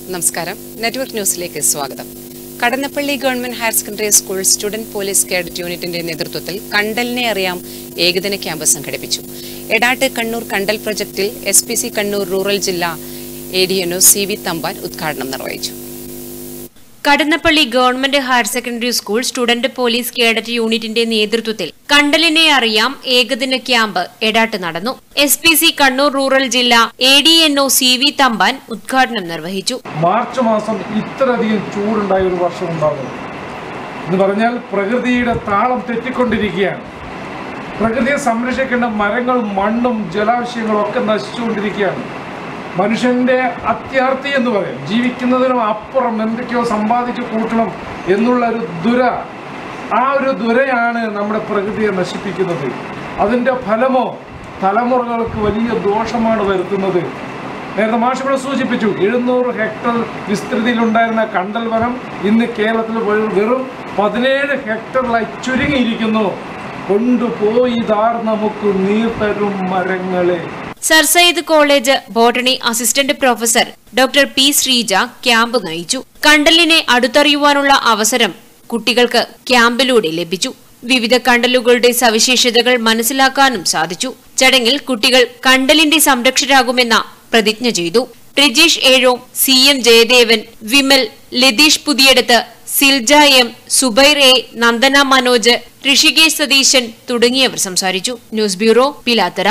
നമസ്കാരം നെറ്റ്വർക്ക് ന്യൂസിലേക്ക് സ്വാഗതം Kadannappally government higher secondary school student police cadet യൂണിറ്റിന്റെ നേതൃത്വത്തിൽ കണ്ടലിനെ അറിയാം ഏകദിന ക്യാമ്പ് സംഘടിപ്പിച്ചു എടാട്ട് കണ്ണൂർ കണ്ടൽ പ്രൊജക്ടിൽ S P C Kannur rural ജില്ലാ A D N O C V Thampan ഉദ്ഘാടനം നിർവഹിച്ചു Kadannappally government higher secondary school student police cadet യൂണിറ്റിന്റെ നേതൃത്വത്തിൽ കണ്ടലിനെ അറിയാം ഏകദിന ക്യാമ്പ് എടാട്ട് നടന്നു S P C Kannur rural ജില്ല A D N O C V Thampan ഉദ്ഘാടനം നിർവഹിച്ചു മാർച്ച് മാസം ഇത്രയധികം ചൂടുണ്ടായ ഒരു വർഷം ഉണ്ടാകും എന്ന് പറഞ്ഞാൽ പ്രകൃതിയുടെ താളം തെറ്റിക്കൊണ്ടിരിക്കുകയാണ് പ്രകൃതിയെ സംരക്ഷിക്കേണ്ട മരങ്ങളും മണ്ണും ജലാശയങ്ങളും ഒക്കെ നശിച്ചുകൊണ്ടിരിക്കുകയാണ് മനുഷ്യന്റെ അത്യാർത്തി എന്ന് പറയും ജീവിക്കുന്നതിനും അപ്പുറം എന്തൊക്കെയോ സമ്പാദിച്ചു കൂട്ടണം എന്നുള്ള ഒരു ദുര ആ ഒരു ദുരയാണ് നമ്മുടെ പ്രകൃതിയെ നശിപ്പിക്കുന്നത് അതിൻ്റെ ഫലമോ തലമുറകൾക്ക് വലിയ ദോഷമാണ് വരുത്തുന്നത് നേരത്തെ മാഷ് ഇവിടെ സൂചിപ്പിച്ചു എഴുന്നൂറ് ഹെക്ടർ വിസ്തൃതിയിലുണ്ടായിരുന്ന കണ്ടൽ വനം ഇന്ന് കേരളത്തിൽ വെറും- വെറും പതിനേഴ് ഹെക്ടറിലായി ചുരുങ്ങിയിരിക്കുന്നു കൊണ്ടുപോയി ഇതാർ നമുക്ക് നീർ തരും മരങ്ങളെ sir Syed college botany assistant professor doctor P Sreeja camp നയിച്ചു കണ്ടലിനെ അടുത്തറിയുവാനുള്ള അവസരം കുട്ടികൾക്ക് ക്യാമ്പിലൂടെ ലഭിച്ചു വിവിധ കണ്ടലുകളുടെ സവിശേഷതകൾ മനസ്സിലാക്കാനും സാധിച്ചു ചടങ്ങിൽ കുട്ടികൾ കണ്ടലിന്റെ സംരക്ഷരാകുമെന്ന പ്രതിജ്ഞ ചെയ്തു Rijeesh Ezhome C M Jayadevan Vimal Latheesh Puthiyadath Silja M Subair A Nandana Manoj Rishikesh Satheesan തുടങ്ങിയവർ സംസാരിച്ചു news bureau Pilathara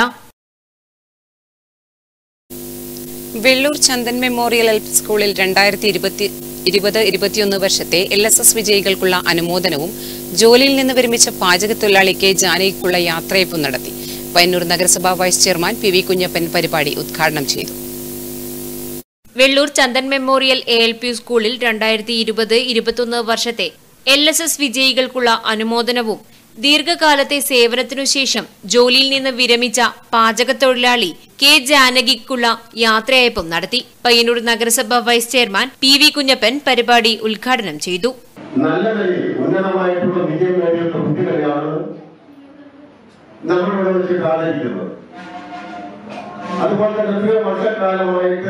Vellur Chandan memorial L P സ്കൂളിൽ രണ്ടായിരത്തി ഇരുപത്തി ഇരുപത് ഇരുപത്തിയൊന്ന് വർഷത്തെ എൽ എസ് എസ് വിജയികൾക്കുള്ള അനുമോദനവും ജോലിയിൽ നിന്ന് വിരമിച്ച പാചകത്തൊഴിലാളി കെ ജാനകിക്കുള്ള യാത്രയപ്പും നടത്തി പയ്യന്നൂർ നഗരസഭാ vice chairman P V Kunhappan പരിപാടി ഉദ്ഘാടനം ചെയ്തു Vellur Chandan memorial A L P സ്കൂളിൽ രണ്ടായിരത്തി ഇരുപത് ഇരുപത്തൊന്ന് വർഷത്തെ എൽ എസ് എസ് വിജയികൾക്കുള്ള അനുമോദനവും ദീർഘകാലത്തെ സേവനത്തിനു ശേഷം ജോലിയിൽ നിന്ന് വിരമിച്ച പാചകത്തൊഴിലാളി കെ ജാനകിക്കുള്ള യാത്രയയപ്പും നടത്തി പയ്യന്നൂർ നഗരസഭ vice chairman P V Kunhappan പരിപാടി ഉദ്ഘാടനം ചെയ്തു നല്ല നിലയിൽ ഉന്നതമായിട്ടുള്ള വിജയം നേടിയുള്ള കുട്ടികളെയാണ് നമ്മളിവിടെ വെച്ച് കാണിക്കുന്നത് അതുപോലെ തന്നെ എത്രയോ വർഷക്കാലമായിട്ട്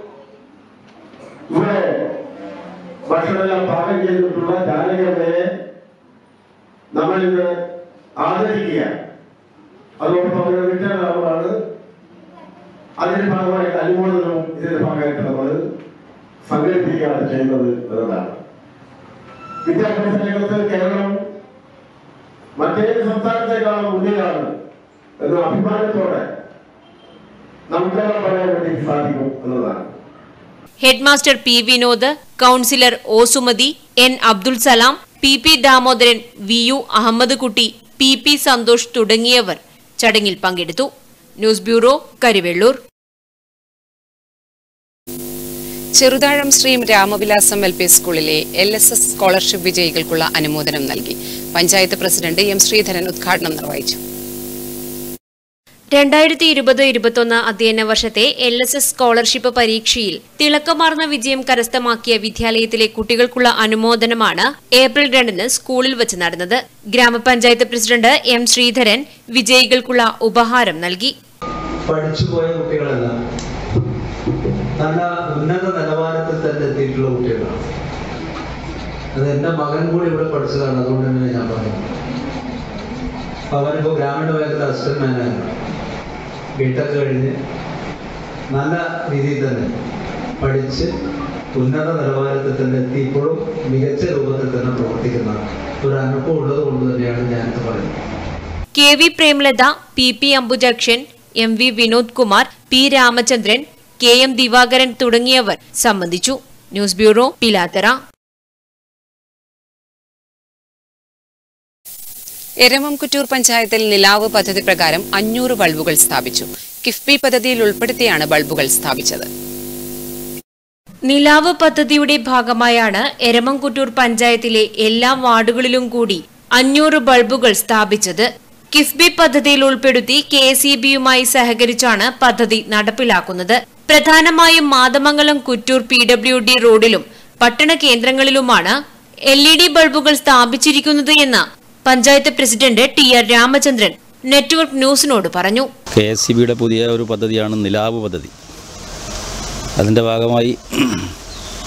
ഇവിടെ ഭക്ഷണമെല്ലാം പാകം ചെയ്തിട്ടുള്ള ജാനകമ്മയെ നമ്മൾ ഇന്ന് ആദരിക്കുകയാണ് അതോടൊപ്പം അവരുടെ റിട്ടേൺ ആവുകയാണ് അതിന്റെ ഭാഗമായിട്ട് അനുമോദനവും ഇതിന്റെ ഭാഗമായിട്ട് നമ്മൾ സംഘടിപ്പിക്കുകയാണ് ചെയ്യുന്നത് എന്നതാണ് വിദ്യാഭ്യാസ രംഗത്ത് കേരളം മറ്റേത് സംസ്ഥാനത്തെക്കാളും മുന്നിലാണ് എന്ന അഭിമാനത്തോടെ നമുക്കെല്ലാം പറയാൻ വേണ്ടി സാധിക്കും എന്നതാണ് headmaster P Vinod councillor O Sumathi N Abdul Salam P P Damodaran V U Ahmed Kutty P P Santhosh തുടങ്ങിയവർ ചടങ്ങിൽ പങ്കെടുത്തു news bureau Karivellur Cheruthazham Shri Ramavilasam L P സ്കൂളിലെ എൽ എസ് എസ് സ്കോളർഷിപ്പ് വിജയികൾക്കുള്ള അനുമോദനം നൽകി പഞ്ചായത്ത് പ്രസിഡന്റ് എം ശ്രീധരൻ ഉദ്ഘാടനം നിർവഹിച്ചു രണ്ടായിരത്തി ഇരുപത് ഇരുപത്തൊന്ന് അധ്യയന വർഷത്തെ എൽ എസ് എസ് സ്കോളർഷിപ്പ് പരീക്ഷയിൽ തിളക്കമാർന്ന വിജയം കരസ്ഥമാക്കിയ വിദ്യാലയത്തിലെ കുട്ടികൾക്കുള്ള അനുമോദനമാണ് ഏപ്രിൽ രണ്ടിന് സ്കൂളിൽ വെച്ച് നടന്നത് ഗ്രാമപഞ്ചായത്ത് പ്രസിഡന്റ് എം ശ്രീധരൻ വിജയികൾക്കുള്ള ഉപഹാരം നൽകി പഠിച്ചുപോയ കുട്ടികളല്ല നല്ല ഉന്നത നിലവാരത്തിൽ തന്നെ എത്തിയിട്ടുള്ള കുട്ടികളാണ് അത് എൻ്റെ മകൻ കൂടി ഇവിടെ പഠിച്ചതാണ് അതുകൊണ്ട് തന്നെ ഞാൻ പറയുന്നത് അവനിപ്പോൾ ഗ്രാമീണ മേഖല അസിസ്റ്റന്റ് മാനേജർ ബിടെക് കഴിഞ്ഞ് നല്ല രീതിയിൽ തന്നെ പഠിച്ച് ഉന്നത നിലവാരത്തിൽ തന്നെ എത്തി ഇപ്പോഴും മികച്ച രൂപത്തിൽ തന്നെ പ്രവർത്തിക്കുന്ന ഒരു അനുഭവം ഉള്ളത് കൊണ്ട് തന്നെയാണ് ഞാനിത് പറയുന്നത് K V Premalatha P P Ambujakshan M V Vinod Kumar P Ramachandran K M Divakaran തുടങ്ങിയവർ സംബന്ധിച്ചു ന്യൂസ് ബ്യൂറോ പിലാത്തറ എരമംകുറ്റൂർ പഞ്ചായത്തിൽ നിലാവ് പദ്ധതി പ്രകാരം അഞ്ഞൂറ് ബൾബുകൾ സ്ഥാപിച്ചു കിഫ്ബി പദ്ധതിയിൽ ഉൾപ്പെടുത്തിയാണ് ബൾബുകൾ സ്ഥാപിച്ചത് നിലാവ് പദ്ധതിയുടെ ഭാഗമായാണ് എരമംകുറ്റൂർ പഞ്ചായത്തിലെ എല്ലാ വാർഡുകളിലും കൂടി അഞ്ഞൂറ് ബൾബുകൾ സ്ഥാപിച്ചത് കിഫ്ബി പദ്ധതിയിൽ ഉൾപ്പെടുത്തി കെ എസ് ഇ ബിയുമായി സഹകരിച്ചാണ് പദ്ധതി നടപ്പിലാക്കുന്നത് പ്രധാനമായും Mathamangalam Kuttoor P W D റോഡിലും പട്ടണ കേന്ദ്രങ്ങളിലുമാണ് എൽ ഇ ഡി ബൾബുകൾ സ്ഥാപിച്ചിരിക്കുന്നത് എന്ന് panchayat president T R Ramachandran network ന്യൂസിനോട് പറഞ്ഞു കെ എസ് സി ബിയുടെ പുതിയ ഒരു പദ്ധതിയാണ് നിലാവ് പദ്ധതി അതിൻ്റെ ഭാഗമായി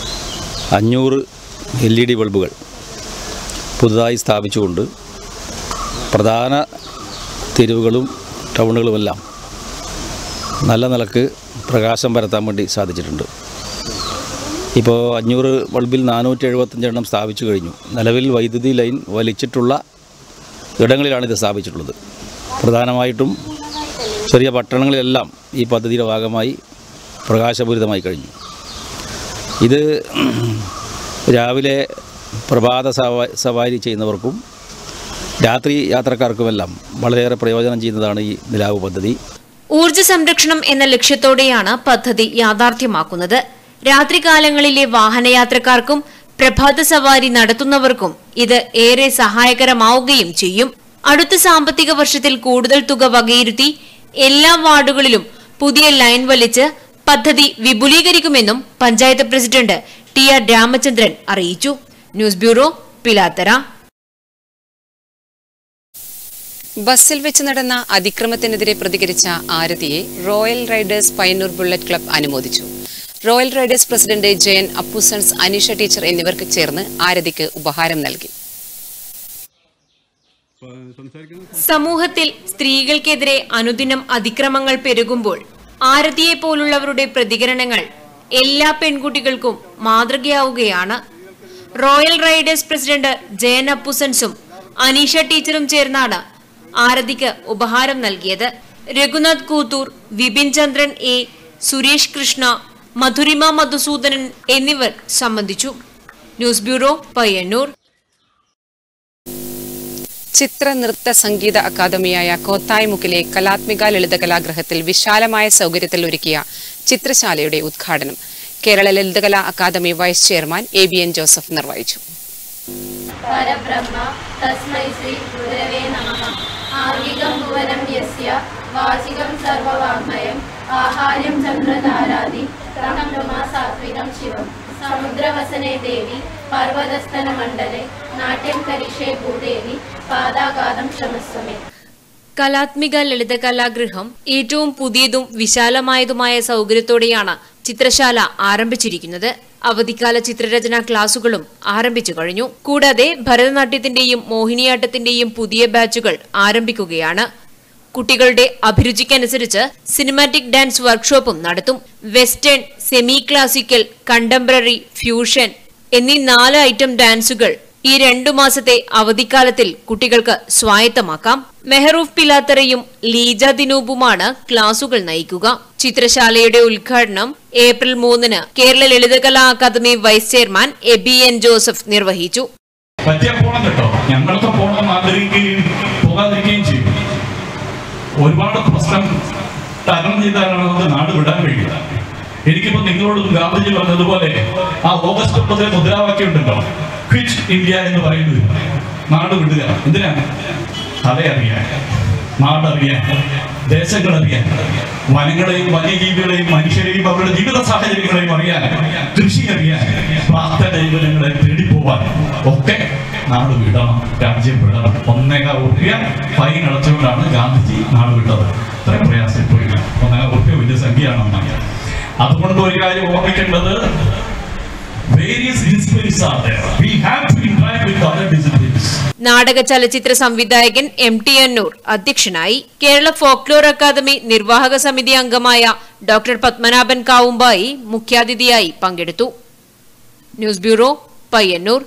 അഞ്ഞൂറ് എൽ ഇ ഡി ബൾബുകൾ പുതുതായി സ്ഥാപിച്ചുകൊണ്ട് പ്രധാന തെരുവുകളും ടൗണുകളുമെല്ലാം നല്ല നിലക്ക് പ്രകാശം പരത്താൻ വേണ്ടി സാധിച്ചിട്ടുണ്ട് ഇപ്പോൾ അഞ്ഞൂറ് ബൾബിൽ നാനൂറ്റി എഴുപത്തഞ്ചെണ്ണം സ്ഥാപിച്ചു കഴിഞ്ഞു നിലവിൽ വൈദ്യുതി ലൈൻ വലിച്ചിട്ടുള്ള ഇടങ്ങളിലാണ് ഇത് സ്ഥാപിച്ചിട്ടുള്ളത് പ്രധാനമായിട്ടും ചെറിയ പട്ടണങ്ങളിലെല്ലാം ഈ പദ്ധതിയുടെ ഭാഗമായി പ്രകാശപൂരിതമായി കഴിഞ്ഞു ഇത് രാവിലെ പ്രഭാത സവാ- സവാരി ചെയ്യുന്നവർക്കും രാത്രി യാത്രക്കാർക്കുമെല്ലാം വളരെയേറെ പ്രയോജനം ചെയ്യുന്നതാണ് ഈ നിലാവ് പദ്ധതി ഊർജ്ജ സംരക്ഷണം എന്ന ലക്ഷ്യത്തോടെയാണ് പദ്ധതി യാഥാർത്ഥ്യമാക്കുന്നത് രാത്രികാലങ്ങളിലെ വാഹനയാത്രക്കാർക്കും പ്രഭാത സവാരി നടത്തുന്നവർക്കും ഇത് ഏറെ സഹായകരമാവുകയും ചെയ്യും അടുത്ത സാമ്പത്തിക വർഷത്തിൽ കൂടുതൽ തുക വകയിരുത്തി എല്ലാ വാർഡുകളിലും പുതിയ ലൈൻ വലിച്ച് പദ്ധതി വിപുലീകരിക്കുമെന്നും panchayat president T R Ramachandran അറിയിച്ചു ന്യൂസ് ബ്യൂറോ പിലാത്തറ ബസ്സിൽ വെച്ച് നടന്ന അതിക്രമത്തിനെതിരെ പ്രതികരിച്ച ആരതിയെ royal riders Payyanur bullet club അനുമോദിച്ചു royal riders president Jayan Appusons Aneesha teacher എന്നിവർക്ക് ചേർന്ന് ആരതിക്ക് ഉപഹാരം നൽകി സമൂഹത്തിൽ സ്ത്രീകൾക്കെതിരെ അനുദിനം അതിക്രമങ്ങൾ പെരുകുമ്പോൾ ആരതിയെ പോലുള്ളവരുടെ പ്രതികരണങ്ങൾ എല്ലാ പെൺകുട്ടികൾക്കും മാതൃകയാവുകയാണ് റോയൽ റൈഡേഴ്സ് പ്രസിഡന്റ് ജയൻ അപ്പുസൻസും അനീഷ ടീച്ചറും ചേർന്നാണ് ആരതിക്ക് ഉപഹാരം നൽകിയത് രഘുനാഥ് കൂത്തൂർ വിപിൻ ചന്ദ്രൻ എ സുരേഷ് കൃഷ്ണ മധുരിമ മധുസൂദനൻ എന്നിവർ സംബന്ധിച്ചു ന്യൂസ് ബ്യൂറോ പയ്യന്നൂർ ചിത്ര നൃത്ത സംഗീത അക്കാദമിയായ കോത്തായ്മുക്കിലെ കലാത്മിക ലളിതകലാഗ്രഹത്തിൽ വിശാലമായ സൗകര്യത്തിൽ ഒരുക്കിയ ചിത്രശാലയുടെ ഉദ്ഘാടനം Kerala Lalithakala academy vice chairman A B N Joseph നിർവഹിച്ചു परब्रह्म तस्मै श्री गुरवे नमः आर्गिकं भुवनं यस्य वाचिकं सर्ववाङ्मयम् आहार्यं चन्द्रतारादि तं रमा सात्विकं शिवं समुद्रवसने देवी पर्वतस्तनमण्डले नाट्यं करिष्ये भूदेवी पादाघातं क्षमस्व मे കലാത്മിക ലളിതകലാഗൃഹം ഏറ്റവും പുതിയതും വിശാലമായതുമായ സൗകര്യത്തോടെയാണ് ചിത്രശാല ആരംഭിച്ചിരിക്കുന്നത് അവധിക്കാല ചിത്രരചനാ ക്ലാസുകളും ആരംഭിച്ചു കഴിഞ്ഞു കൂടാതെ ഭരതനാട്യത്തിന്റെയും മോഹിനിയാട്ടത്തിന്റെയും പുതിയ ബാച്ചുകൾ ആരംഭിക്കുകയാണ് കുട്ടികളുടെ അഭിരുചിക്കനുസരിച്ച് സിനിമാറ്റിക് ഡാൻസ് വർക്ക്ഷോപ്പും നടത്തും western semi classical contemporary fusion എന്നീ നാല് ഐറ്റം ഡാൻസുകൾ ഈ രണ്ടു മാസത്തെ അവധിക്കാലത്തിൽ കുട്ടികൾക്ക് സ്വായത്തമാക്കാം മെഹറൂഫ് പിലാത്തറയും ലീജ ദിനൂപുമാണ് ക്ലാസുകൾ നയിക്കുക ചിത്രശാലയുടെ ഉദ്ഘാടനം ഏപ്രിൽ മൂന്നിന് Kerala Lalithakala academy vice chairman AB N Joseph നിർവഹിച്ചു പറ്റിയ പോണം കേട്ടോ ഞങ്ങളൊക്കെ പോകണമെന്ന് ആഗ്രഹിക്കുകയും പോകാതിരിക്കുകയും ചെയ്യും ഒരുപാട് പ്രശ്നം തരണം ചെയ്താണ് നമുക്ക് നാട് വിടാൻ കഴിയുക എനിക്കിപ്പോ നിങ്ങളോട് ഗാന്ധിജി പറഞ്ഞതുപോലെ ആ ഓഗസ്റ്റ് ഒമ്പതിലെ മുദ്രാവാക്യം ഉണ്ടല്ലോ ക്വിറ്റ് ഇന്ത്യ എന്ന് പറയുന്നത് നാട് വിടുക എന്തിനാണ് കഥയറിയാൻ നാടറിയാൻ ദേശങ്ങൾ അറിയാൻ വനങ്ങളെയും വന്യജീവികളെയും മനുഷ്യരെയും അവരുടെ ജീവിത സാഹചര്യങ്ങളെയും അറിയാൻ കൃഷി അറിയാൻ പ്രാർത്ഥന ജീവനങ്ങളെ തേടിപ്പോവാൻ ഒക്കെ നാട് വിടണം രാജ്യം വിടണം ഒന്നേകാൽ ഉറുപ്പ്യ ഫൈൻ അടച്ചുകൊണ്ടാണ് ഗാന്ധിജി നാട് വിട്ടത് ഇത്രയും പ്രയാസം ഇപ്പോൾ ഇല്ല ഒന്നേകാൽ ഉറുപ്പ്യ വലിയ സംഖ്യയാണെന്നാണ് അതുകൊണ്ട് ഒരു കാര്യം ഓർമ്മിക്കേണ്ടത് various disciplines are there. We have to interact with other disciplines. നാടക ചലച്ചിത്ര സംവിധായകൻ എം ടി അന്നൂർ അധ്യക്ഷനായി കേരള ഫോക്ലോർ അക്കാദമി നിർവാഹക സമിതി അംഗമായ ഡോക്ടർ പത്മനാഭൻ കാവുമ്പായി മുഖ്യാതിഥിയായി പങ്കെടുത്തു news bureau Payyanur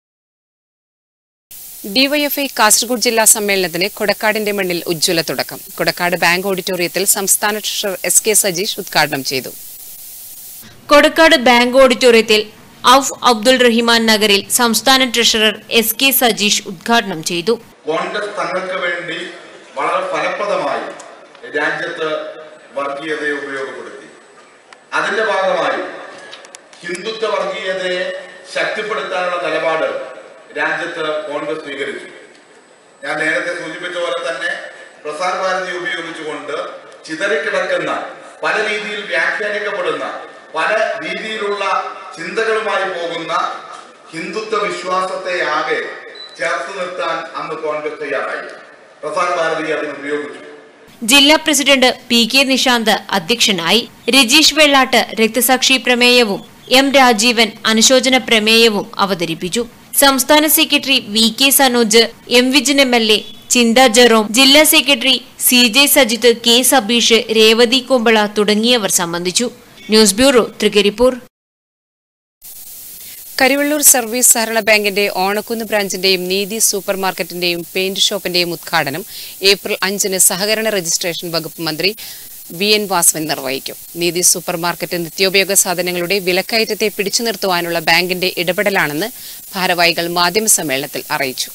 DYFI Kasaragod ജില്ലാ സമ്മേളനത്തിന് കൊടക്കാടിന്റെ മണ്ണിൽ ഉജ്ജ്വല തുടക്കം കൊടക്കാട് ബാങ്ക് ഓഡിറ്റോറിയത്തിൽ സംസ്ഥാന ട്രഷറർ എസ് കെ സജീഷ് ഉദ്ഘാടനം ചെയ്തു കൊടക്കാട് ബാങ്ക് ഓഡിറ്റോറിയത്തിൽ ഔഫ് അബ്ദുൾ റഹിമാൻ നഗറിൽ സംസ്ഥാന ട്രഷറർ എസ് കെ സജീഷ് ഉദ്ഘാടനം ചെയ്തു കോൺഗ്രസ് തങ്ങൾക്ക് വേണ്ടി വളരെ ഫലപ്രദമായി രാജ്യത്ത് വർഗീയതയെ ഉപയോഗപ്പെടുത്തി അതിന്റെ ഭാഗമായി ഹിന്ദുത്വ വർഗീയതയെ ശക്തിപ്പെടുത്താനുള്ള നിലപാട് രാജ്യത്ത് കോൺഗ്രസ് സ്വീകരിച്ചു ഞാൻ നേരത്തെ സൂചിപ്പിച്ച പോലെ തന്നെ പ്രസാർ ഭാരതി ഉപയോഗിച്ചുകൊണ്ട് ചിതറിക്കിടക്കുന്ന പല രീതിയിൽ വ്യാഖ്യാനിക്കപ്പെടുന്ന പല രീതിയിലുള്ള ചിന്തകളുമായി പോകുന്ന ഹിന്ദുത്വ വിശ്വാസത്തെ ആകെ ചേർത്ത് നിർത്താൻ അന്ന് കോൺഗ്രസ് തയ്യാറായി പ്രസാർ ഭാരതി അതിന് ഉപയോഗിച്ചു ജില്ലാ പ്രസിഡന്റ് പി കെ നിശാന്ത് അധ്യക്ഷനായി രജീഷ് വെള്ളാട്ട് രക്തസാക്ഷി പ്രമേയവും എം രാജീവൻ അനുശോചന പ്രമേയവും അവതരിപ്പിച്ചു സംസ്ഥാന secretary V K Sanoj M Vijin M L A Chintha Jerome ജില്ലാ secretary C J Sajith K Sabeesh Revathi Kumbala തുടങ്ങിയവർ സംബന്ധിച്ചു news bureau Thrikaripur Karivellur service സഹകരണ ബാങ്കിന്റെ ഓണക്കുന്ന് ബ്രാഞ്ചിന്റെയും നീതി സൂപ്പർ മാർക്കറ്റിന്റെയും പെയിന്റ് ഷോപ്പിന്റെയും ഉദ്ഘാടനം ഏപ്രിൽ അഞ്ചിന് സഹകരണ രജിസ്ട്രേഷൻ വകുപ്പ് മന്ത്രി വി എൻ വാസവൻ നിർവഹിക്കും നീതി സൂപ്പർ മാർക്കറ്റ് നിത്യോപയോഗ സാധനങ്ങളുടെ വിലക്കയറ്റത്തെ പിടിച്ചു നിർത്തുവാനുള്ള ബാങ്കിന്റെ ഇടപെടലാണെന്ന് ഭാരവാഹികൾ മാധ്യമസമ്മേളനത്തിൽ അറിയിച്ചു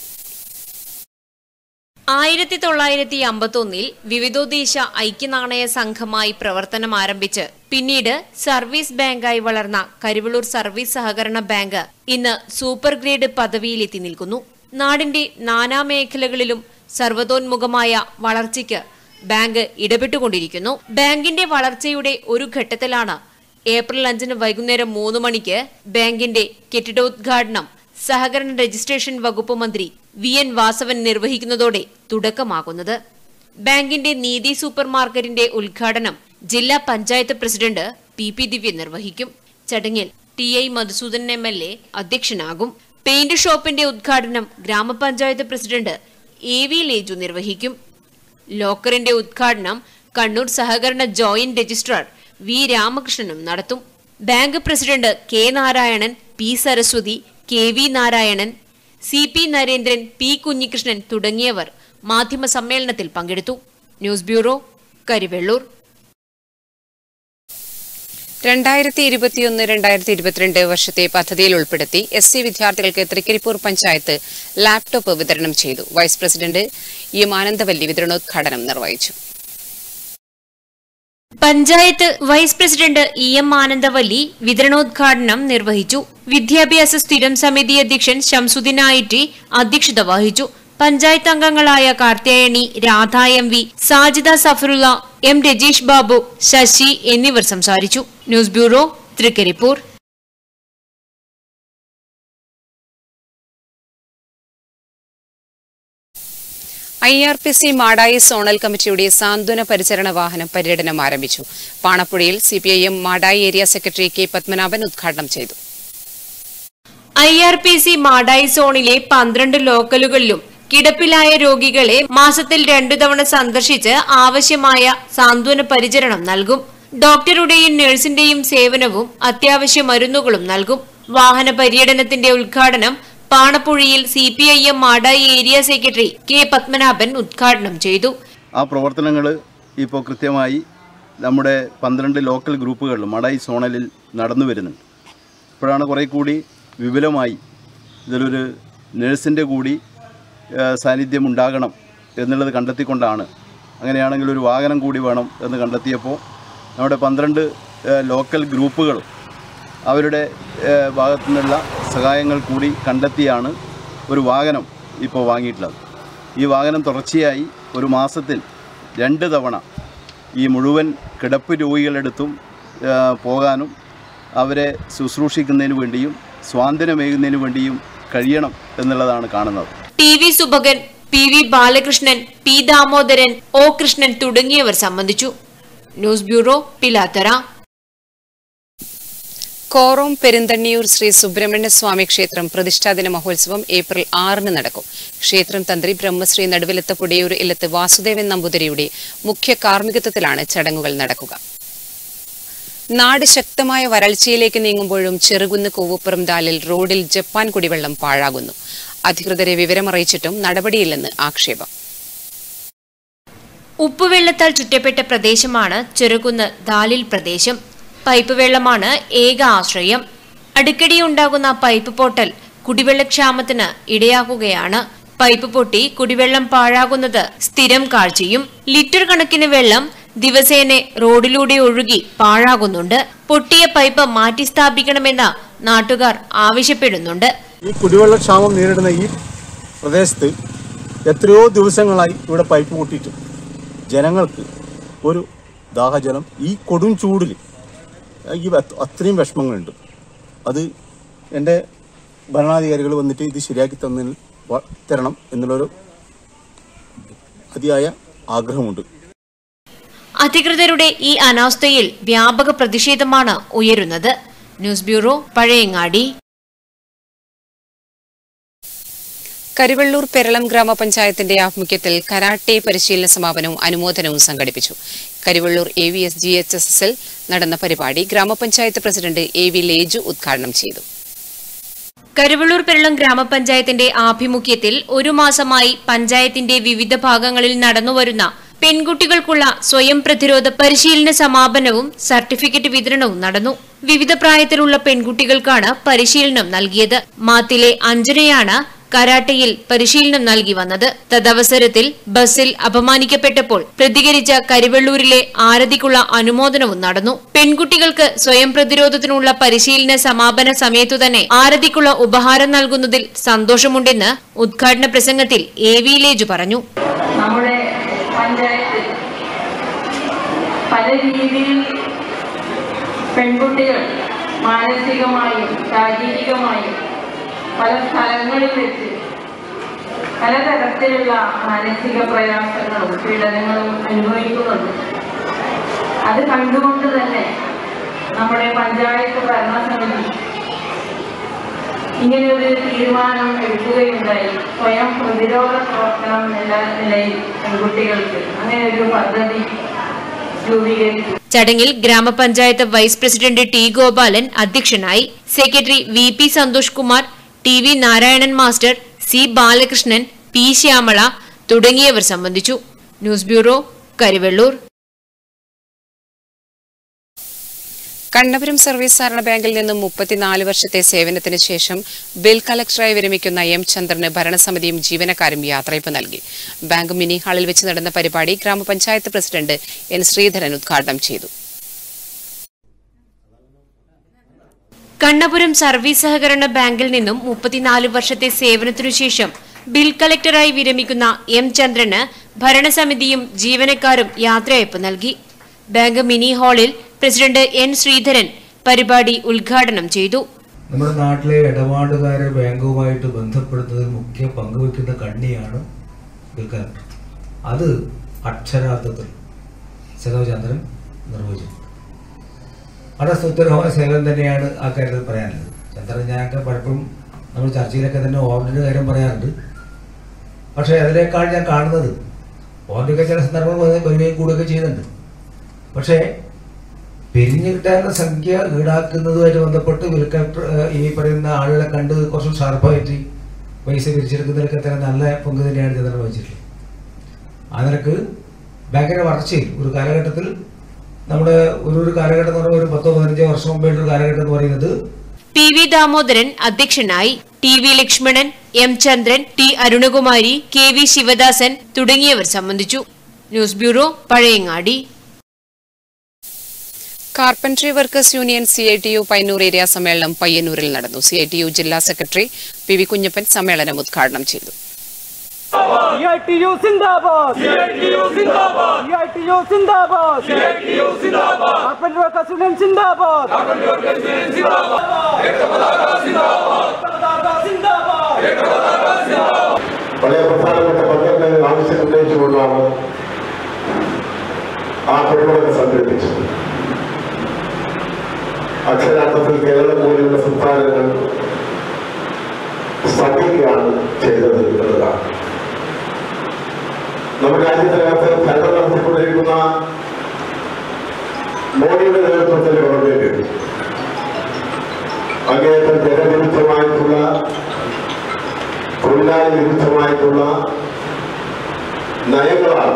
ആയിരത്തി തൊള്ളായിരത്തി അമ്പത്തൊന്നിൽ വിവിധോദ്ദേശ ഐക്യനാണയ സംഘമായി പ്രവർത്തനം ആരംഭിച്ച് പിന്നീട് സർവീസ് ബാങ്കായി വളർന്ന കരിവള്ളൂർ സർവീസ് സഹകരണ ബാങ്ക് ഇന്ന് സൂപ്പർ ഗ്രേഡ് പദവിയിലെത്തി നിൽക്കുന്നു നാടിന്റെ നാനാമേഖലകളിലും സർവതോന്മുഖമായ വളർച്ചയ്ക്ക് ബാങ്ക് ഇടപെട്ടുകൊണ്ടിരിക്കുന്നു ബാങ്കിന്റെ വളർച്ചയുടെ ഒരു ഘട്ടത്തിലാണ് ഏപ്രിൽ അഞ്ചിന് വൈകുന്നേരം മൂന്ന് മണിക്ക് ബാങ്കിന്റെ കെട്ടിടോദ്ഘാടനം സഹകരണ രജിസ്ട്രേഷൻ വകുപ്പ് മന്ത്രി വി എൻ വാസവൻ നിർവഹിക്കുന്നതോടെ തുടക്കമാകുന്നത് ബാങ്കിന്റെ നീതി സൂപ്പർ മാർക്കറ്റിന്റെ ഉദ്ഘാടനം ജില്ലാ panchayat president P P Divya നിർവഹിക്കും ചടങ്ങിൽ T I Madhusoodanan M L A അധ്യക്ഷനാകും പെയിന്റ് ഷോപ്പിന്റെ ഉദ്ഘാടനം ഗ്രാമപഞ്ചായത്ത് പ്രസിഡന്റ് എ വി ലേജു നിർവഹിക്കും ലോക്കറിന്റെ ഉദ്ഘാടനം കണ്ണൂർ സഹകരണ ജോയിന്റ് രജിസ്ട്രാർ വി രാമകൃഷ്ണനും നടത്തും bank president K Narayanan P Saraswathi K V Narayanan C P Narendran P Kunhikrishnan തുടങ്ങിയവർ മാധ്യമ സമ്മേളനത്തിൽ പങ്കെടുത്തു ന്യൂസ് ബ്യൂറോ കരിവെള്ളൂർ രണ്ടായിരത്തി ഇരുപത്തിയൊന്ന് രണ്ടായിരത്തി ഇരുപത്തിരണ്ട് വർഷത്തെ പദ്ധതിയിൽ ഉൾപ്പെടുത്തി എസ് സി വിദ്യാർത്ഥികൾക്ക് തൃക്കരിപ്പൂർ പഞ്ചായത്ത് ലാപ്ടോപ്പ് വിതരണം ചെയ്തു വൈസ് പ്രസിഡന്റ് എം ആനന്ദവല്ലി വിതരണോദ്ഘാടനം നിർവഹിച്ചു panchayat vice president E M Anandavalli വിതരണോദ്ഘാടനം നിർവഹിച്ചു വിദ്യാഭ്യാസ സ്ഥിരം സമിതി അധ്യക്ഷൻ ഷംസുദ്ദീൻ ഐറ്റി അധ്യക്ഷത വഹിച്ചു പഞ്ചായത്ത് അംഗങ്ങളായ Karthiyayani Radha M V Sajida Safarulla M Rajeesh Babu Sasi എന്നിവർ സംസാരിച്ചു news bureau Thrikaripur I R P C Madayi zonal കമ്മിറ്റിയുടെ സാന്ത്വന പരിചരണ വാഹനം പര്യടനം ആരംഭിച്ചു പാണപ്പുഴയിൽ CPIM Madayi area secretary K Padmanabhan ഉദ്ഘാടനം ചെയ്തു I R P C Madayi സോണിലെ പന്ത്രണ്ട് ലോക്കലുകളിലും കിടപ്പിലായ രോഗികളെ മാസത്തിൽ രണ്ടു തവണ സന്ദർശിച്ച് ആവശ്യമായ സാന്ത്വന പരിചരണം നൽകും ഡോക്ടറുടെയും നഴ്സിന്റെയും സേവനവും അത്യാവശ്യ മരുന്നുകളും നൽകും വാഹന പര്യടനത്തിന്റെ ഉദ്ഘാടനം പാണപ്പുഴയിൽ C P I M Madayi area secretary K Padmanabhan ഉദ്ഘാടനം ചെയ്തു ആ പ്രവർത്തനങ്ങൾ ഇപ്പോൾ കൃത്യമായി നമ്മുടെ പന്ത്രണ്ട് ലോക്കൽ ഗ്രൂപ്പുകളിൽ മടായി സോണലിൽ നടന്നു വരുന്നുണ്ട് ഇപ്പോഴാണ് കുറേ കൂടി വിപുലമായി ഇതിലൊരു നഴ്സിൻ്റെ കൂടി ആ, സാന്നിധ്യം ഉണ്ടാകണം എന്നുള്ളത് കണ്ടെത്തിക്കൊണ്ടാണ് അങ്ങനെയാണെങ്കിൽ ഒരു വാഹനം കൂടി വേണം എന്ന് കണ്ടെത്തിയപ്പോൾ നമ്മുടെ പന്ത്രണ്ട് ആ, ലോക്കൽ ഗ്രൂപ്പുകൾ അവരുടെ ആ, ഭാഗത്തു നിന്നുള്ള സഹായങ്ങൾ കൂടി കണ്ടെത്തിയാണ് ഒരു വാഹനം ഇപ്പോൾ വാങ്ങിയിട്ടുള്ളത് ഈ വാഹനം തുടർച്ചയായി ഒരു മാസത്തിൽ രണ്ട് തവണ ഈ മുഴുവൻ കിടപ്പ് രോഗികളെടുത്തും ആ, പോകാനും അവരെ ശുശ്രൂഷിക്കുന്നതിന് വേണ്ടിയും സ്വാതന്ത്ര്യമേകുന്നതിന് വേണ്ടിയും കഴിയണം എന്നുള്ളതാണ് കാണുന്നത് T V Subhakan P V Balakrishnan P Damodaran O Krishnan തുടങ്ങിയവർ സംബന്ധിച്ചു ന്യൂസ് ബ്യൂറോ പിലാത്തറ കോറോം പെരുന്തണ്ണിയൂർ ശ്രീ സുബ്രഹ്മണ്യ സ്വാമി ക്ഷേത്രം പ്രതിഷ്ഠാദിന മഹോത്സവം ഏപ്രിൽ ആറിന് നടക്കും ക്ഷേത്രം തന്ത്രി ബ്രഹ്മശ്രീ നടുവിലത്ത് പുടയൂർ ഇല്ലത്ത് വാസുദേവൻ നമ്പൂതിരിയുടെ മുഖ്യ കാർമ്മികത്വത്തിലാണ് ചടങ്ങുകൾ നടക്കുക നാട് ശക്തമായ വരൾച്ചയിലേക്ക് നീങ്ങുമ്പോഴും ചെറുകുന്ന് കൂവപ്പുറം ദാലിൽ റോഡിൽ ജപ്പാൻ കുടിവെള്ളം പാഴാകുന്നു അധികൃതരെ വിവരമറിയിച്ചിട്ടും നടപടിയില്ലെന്ന് ആക്ഷേപം ഉപ്പുവെള്ളത്താൽ ചുറ്റപ്പെട്ട പ്രദേശമാണ് ചെറുകുന്ന് ദാലിൽ പ്രദേശം പൈപ്പ് വെള്ളമാണ് ഏക ആശ്രയം അടിക്കടി ഉണ്ടാകുന്ന പൈപ്പ് പൊട്ടൽ കുടിവെള്ളക്ഷാമത്തിന് ഇടയാക്കുകയാണ് പൈപ്പ് പൊട്ടി കുടിവെള്ളം പാഴാകുന്നത് സ്ഥിരം കാഴ്ചയും ലിറ്റർ കണക്കിന് വെള്ളം ദിവസേന റോഡിലൂടെ ഒഴുകി പാഴാകുന്നുണ്ട് പൊട്ടിയ പൈപ്പ് മാറ്റി സ്ഥാപിക്കണമെന്ന് നാട്ടുകാർ ആവശ്യപ്പെടുന്നുണ്ട് ഈ കുടിവെള്ളക്ഷാമം നേരിടുന്ന ഈ പ്രദേശത്ത് എത്രയോ ദിവസങ്ങളായി ഇവിടെ പൈപ്പ് പൊട്ടിയിട്ട് ജനങ്ങൾക്ക് ഒരു ദാഹജലം ഈ കൊടും ചൂടിൽ ഈ അത് അത്രയും വിഷമങ്ങളുണ്ട് അത് എൻ്റെ ഭരണാധികാരികൾ വന്നിട്ട് ഇത് ശരിയാക്കി തന്നതിന് വ- തരണം എന്നുള്ളൊരു അതിയായ ആഗ്രഹമുണ്ട് അധികൃതരുടെ ഈ അനാസ്ഥയിൽ വ്യാപക പ്രതിഷേധമാണ് ഉയരുന്നത് ന്യൂസ് ബ്യൂറോ പഴയങ്ങാടി കരിവള്ളൂർ പെരളം ഗ്രാമപഞ്ചായത്തിന്റെ ആഭിമുഖ്യത്തിൽ കരാട്ടെ പരിശീലന സമാപനവും അനുമോദനവും സംഘടിപ്പിച്ചു Karivellur A V S G H S എസിൽ നടന്ന പരിപാടി ഗ്രാമപഞ്ചായത്ത് പ്രസിഡന്റ് എ വി ലേജു ഉദ്ഘാടനം ചെയ്തു കരുവള്ളൂർ പെരളം ഗ്രാമപഞ്ചായത്തിന്റെ ആഭിമുഖ്യത്തിൽ ഒരു മാസമായി പഞ്ചായത്തിന്റെ വിവിധ ഭാഗങ്ങളിൽ നടന്നുവരുന്ന പെൺകുട്ടികൾക്കുള്ള സ്വയം പ്രതിരോധ പരിശീലന സമാപനവും സർട്ടിഫിക്കറ്റ് വിതരണവും നടന്നു വിവിധ പ്രായത്തിലുള്ള പെൺകുട്ടികൾക്കാണ് പരിശീലനം നൽകിയത് മാത്തിലെ അഞ്ജനയാണ് കരാട്ടയിൽ പരിശീലനം നൽകി വന്നത് തദവസരത്തിൽ ബസ്സിൽ അപമാനിക്കപ്പെട്ടപ്പോൾ പ്രതികരിച്ച കരിവെള്ളൂരിലെ ആരതിക്കുള്ള അനുമോദനവും നടന്നു പെൺകുട്ടികൾക്ക് സ്വയം പ്രതിരോധത്തിനുള്ള പരിശീലന സമാപന സമയത്തു തന്നെ ആരതിക്കുള്ള ഉപഹാരം നൽകുന്നതിൽ സന്തോഷമുണ്ടെന്ന് ഉദ്ഘാടന പ്രസംഗത്തിൽ എ വി ലേജു പറഞ്ഞു നമ്മുടെ പഞ്ചായത്തിൽ പല രീതിയിൽ പെൺകുട്ടികൾ മാനസികമായും ശാരീരികമായും പല സ്ഥലങ്ങളിൽ വെച്ച് പലതരത്തിലുള്ള മാനസിക പ്രയാസങ്ങളും പീഡനങ്ങളും അനുഭവിക്കുന്നുണ്ട് അത് കണ്ടുകൊണ്ട് തന്നെ നമ്മുടെ പഞ്ചായത്ത് ഭരണസമിതി ഇങ്ങനെ ഒരു തീരുമാനം എടുക്കുകയുണ്ടായി സ്വയം പ്രതിരോധ പ്രവർത്തനം എന്ന നിലയിൽ പെൺകുട്ടികൾക്ക് അങ്ങനെ ഒരു പദ്ധതി രൂപീകരിച്ചു ചടങ്ങിൽ ഗ്രാമപഞ്ചായത്ത് വൈസ് പ്രസിഡന്റ് ടി ഗോപാലൻ അധ്യക്ഷനായി secretary V P Santhosh Kumar T V Narayanan master C Balakrishnan P Shyamala തുടങ്ങിയവർ സംബന്ധിച്ചു news bureau Karivellur Kannapuram service സഹകരണ ബാങ്കിൽ നിന്നും മുപ്പത്തിനാല് വർഷത്തെ സേവനത്തിന് ശേഷം ബിൽ കളക്ടറായി വിരമിക്കുന്ന എം ചന്ദ്രന് ഭരണസമിതിയും ജീവനക്കാരും യാത്രയപ്പ് നൽകി ബാങ്ക് മിനി ഹാളിൽ വെച്ച് നടന്ന പരിപാടി ഗ്രാമപഞ്ചായത്ത് പ്രസിഡന്റ് എൻ ശ്രീധരൻ ഉദ്ഘാടനം ചെയ്തു കണ്ണപുരം സർവീസ് സഹകരണ ബാങ്കിൽ നിന്നും മുപ്പത്തിനാല് വർഷത്തെ സേവനത്തിനു ശേഷം ബിൽ കളക്ടറായി വിരമിക്കുന്ന എം ചന്ദ്രന് ഭരണസമിതിയും ജീവനക്കാരും യാത്രയയപ്പ് നൽകി ബാങ്ക് മിനി ഹാളിൽ പ്രസിഡന്റ് എൻ ശ്രീധരൻ പരിപാടി ഉദ്ഘാടനം ചെയ്തു നമ്മുടെ നാട്ടിലെ ഇടപാടുകാരെ ബാങ്കുമായിട്ട് ബന്ധപ്പെടുന്നതിൽ മുഖ്യ പങ്കുവെക്കുന്ന കണ്ണിയാണ് ബിൽ കളക്ടർ അത് അക്ഷരാർത്ഥത്തിൽ സദവചന്ദ്രൻ നിർവചിച്ചു വളരെ സുത്തരമായ സേവനം തന്നെയാണ് ആ കാര്യത്തിൽ പറയാനുള്ളത് ചന്ദ്രൻ ഞാനൊക്കെ പലപ്പോഴും നമ്മൾ ചർച്ചയിലൊക്കെ തന്നെ ഓർഡിൻ്റെ കാര്യം പറയാറുണ്ട് പക്ഷേ അതിനേക്കാൾ ഞാൻ കാണുന്നത് ഓർഡിനൊക്കെ ചില സന്ദർഭങ്ങൾ വരികയും കൂടുകയൊക്കെ ചെയ്യുന്നുണ്ട് പക്ഷേ പിരിഞ്ഞു കിട്ടാനുള്ള സംഖ്യ ഈടാക്കുന്നതുമായിട്ട് ബന്ധപ്പെട്ട് ബിൽ കളക്ടർ ഏഹ്, ഈ പറയുന്ന ആളുകളെ കണ്ട് കുറച്ച് ഷാർപ്പായിട്ട് പൈസ പിരിച്ചെടുക്കുന്നതിലൊക്കെ തന്നെ നല്ല പങ്ക് തന്നെയാണ് ചന്ദ്രൻ വഹിച്ചിട്ടുള്ളത് ആ നിലക്ക് ബാങ്കിന്റെ വളർച്ചയിൽ ഒരു കാലഘട്ടത്തിൽ നമ്മുടെ ഒരു ഒരു കാലഘട്ടം എന്ന് പറയുമ്പോൾ ഒരു പത്തോ പതിനഞ്ചോ വർഷം മുമ്പേ ഒരു കാലഘട്ടം എന്ന് പറയുന്നത് പി വി ദാമോദരൻ അധ്യക്ഷനായി T V Lakshmanan M Chandran T Arunakumari K V Sivadasan തുടങ്ങിയവർ സംബന്ധിച്ചു news bureau Pazhayangadi carpentry workers union C I T U Payyanur area സമ്മേളനം പയ്യന്നൂരിൽ നടന്നു സി ഐ ടി യു ജില്ലാ സെക്രട്ടറി പി വി കുഞ്ഞപ്പൻ സമ്മേളനം ഉദ്ഘാടനം ചെയ്തു CITU Zindabad! CITU Zindabad! CITU Zindabad! CITU Zindabad! Carpenter Workers Union Zindabad! Carpenter Workers Union Zindabad! Ekta Zindabad! Zindabad! വളരെ പ്രധാനപ്പെട്ട പന്ത്രണ്ട് ആവശ്യം ഉന്നയിച്ചുകൊണ്ടാണ് ആ പരിപാടി സംഘടിപ്പിച്ചത് അക്ഷരാർത്ഥത്തിൽ കേരളം പോലെയുള്ള സംസ്ഥാനങ്ങൾ സ്തംഭിക്കുകയാണ് ചെയ്തത് എന്നുള്ളതാണ് നമ്മുടെ രാജ്യത്തിനകത്ത് ഭരണം നടത്തിക്കൊണ്ടിരിക്കുന്ന മോഡിയുടെ നേതൃത്വത്തിൽ ഗവൺമെന്റ് അങ്ങേയറ്റം ജനവിരുദ്ധമായിട്ടുള്ള തൊഴിലാളി വിരുദ്ധമായിട്ടുള്ള നയങ്ങളാണ്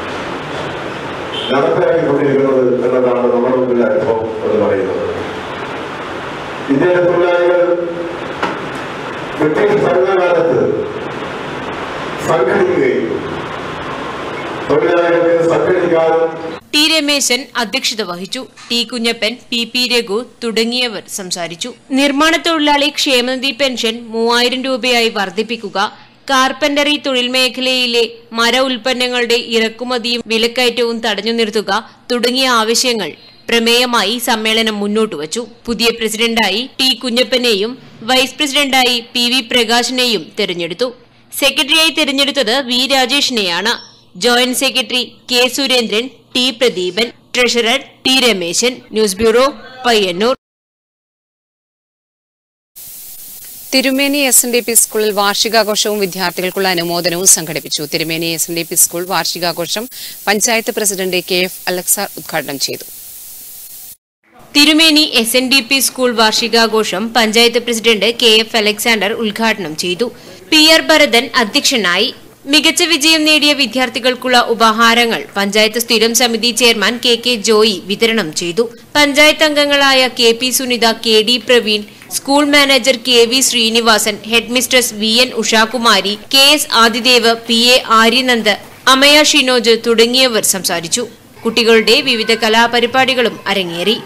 നടപ്പിലാക്കിക്കൊണ്ടിരിക്കുന്നത് എന്നതാണ് നമ്മുടെ മുമ്പിൽ അനുഭവം എന്ന് പറയുന്നത് ഇന്ത്യയിലെ തൊഴിലാളികൾ ബ്രിട്ടീഷ് ഭരണകാലത്ത് സംഘടിക്കുകയും തൊഴിലാളികൾക്ക് സംഘടിക്കാനും ടി രമേശൻ അധ്യക്ഷത വഹിച്ചു T Kunhappan P P Raghu തുടങ്ങിയവർ സംസാരിച്ചു നിർമ്മാണ തൊഴിലാളി ക്ഷേമനിധി പെൻഷൻ മൂവായിരം രൂപയായി വർദ്ധിപ്പിക്കുക കാർപ്പന്ററി തൊഴിൽ മേഖലയിലെ മര ഉൽപ്പന്നങ്ങളുടെ ഇറക്കുമതിയും വിലക്കയറ്റവും തടഞ്ഞു നിർത്തുക തുടങ്ങിയ ആവശ്യങ്ങൾ പ്രമേയമായി സമ്മേളനം മുന്നോട്ട് വച്ചു പുതിയ പ്രസിഡന്റായി ടി കുഞ്ഞപ്പനെയും വൈസ് പ്രസിഡന്റായി പി വി പ്രകാശിനെയും തെരഞ്ഞെടുത്തു സെക്രട്ടറിയായി തെരഞ്ഞെടുത്തത് വി രാജേഷിനെയാണ് joint secretary K Surendran T Pradeepan treasurer T Rameshan news bureau Payyanur Thirumeni S N D P സ്കൂളിൽ വാർഷികാഘോഷവും വിദ്യാർത്ഥികൾക്കുള്ള അനുമോദനവും സംഘടിപ്പിച്ചു Thirumeni S N D P school വാർഷികാഘോഷം panchayat president K F Alexander ഉദ്ഘാടനം ചെയ്തു Thirumeni S N D P school വാർഷികാഘോഷം panchayat president K F Alexander ഉദ്ഘാടനം ചെയ്തു പി ആർ ഭരതൻ അധ്യക്ഷനായി മികച്ച വിജയം നേടിയ വിദ്യാർത്ഥികൾക്കുള്ള ഉപഹാരങ്ങൾ പഞ്ചായത്ത് സ്ഥിരം സമിതി ചെയർമാൻ കെ കെ ജോയി വിതരണം ചെയ്തു പഞ്ചായത്ത് അംഗങ്ങളായ K P Sunitha K D Praveen school manager K V Srinivasan head mistress V N Ushakumari K S Adidev P A Aryanand Amaya Shinoj തുടങ്ങിയവർ സംസാരിച്ചു കുട്ടികളുടെ വിവിധ കലാപരിപാടികളും അരങ്ങേറി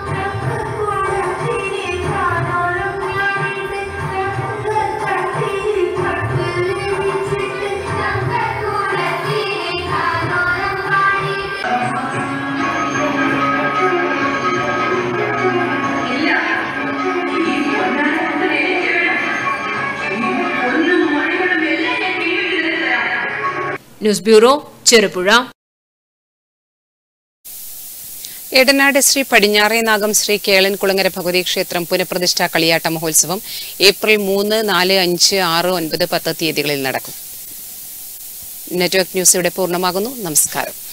ന്യൂസ് ബ്യൂറോ ചെറുപുഴ എടനാട് ശ്രീ പടിഞ്ഞാറേനാഗം ശ്രീ കേളൻകുളങ്ങര ഭഗവതി ക്ഷേത്രം പുനഃപ്രതിഷ്ഠാ കളിയാട്ട മഹോത്സവം ഏപ്രിൽ മൂന്ന് നാല് അഞ്ച് ആറ് ഒൻപത് പത്ത് തീയതികളിൽ നടക്കും നെറ്റ്വർക്ക് ന്യൂസ് ഇവിടെ പൂർണ്ണമാകുന്നു നമസ്കാരം